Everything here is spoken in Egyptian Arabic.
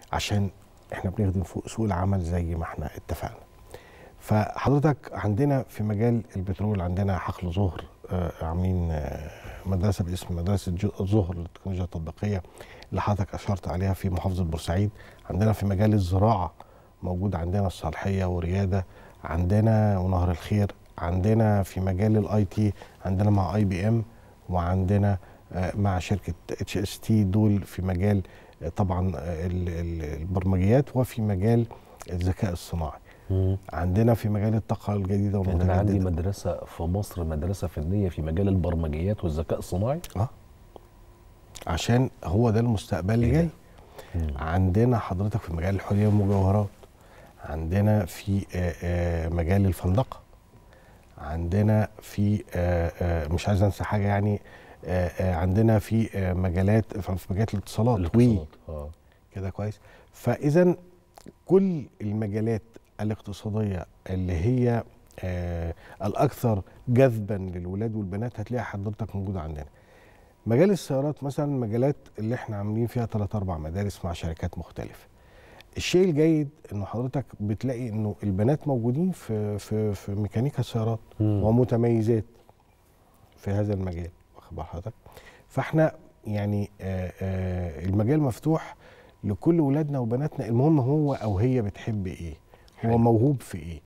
عشان احنا بنخدم فوق سوق العمل زي ما احنا اتفقنا فحضرتك عندنا في مجال البترول عندنا حقل ظهر آه، عاملين آه، مدرسه باسم مدرسه جو- ظهر للتكنولوجيا التطبيقيه اللي حضرتك اشرت عليها في محافظه بورسعيد عندنا في مجال الزراعه موجود عندنا الصالحيه ورياده عندنا ونهر الخير عندنا في مجال الاي تي عندنا مع اي بي ام وعندنا آه، مع شركه اتش اس تي دول في مجال آه، طبعا آه، ال- ال- البرمجيات وفي مجال الذكاء الصناعي عندنا في مجال الطاقه الجديده يعني انا عندي والمتجدده مدرسه في مصر مدرسه فنيه في مجال البرمجيات والذكاء الصناعي اه عشان هو ده المستقبل اللي إيه ده؟ جاي عندنا حضرتك في مجال الحليه والمجوهرات عندنا في آه، آه، مجال الفندقه عندنا في آه، آه، مش عايز انسى حاجه يعني آه، آه، عندنا في آه، مجالات في مجالات الاتصالات وي الاتصالات اه كده كويس فاذا كل المجالات الاقتصاديه اللي هي آه الاكثر جذبا للولاد والبنات هتلاقي حضرتك موجوده عندنا مجال السيارات مثلا مجالات اللي احنا عاملين فيها ثلاث اربع مدارس مع شركات مختلفه الشيء الجيد انه حضرتك بتلاقي انه البنات موجودين في في في ميكانيكا السيارات مم. ومتميزات في هذا المجال واخد بال حضرتك فاحنا يعني آه آه المجال مفتوح لكل ولادنا وبناتنا المهم هو او هي بتحب ايه هو حلو. موهوب في ايه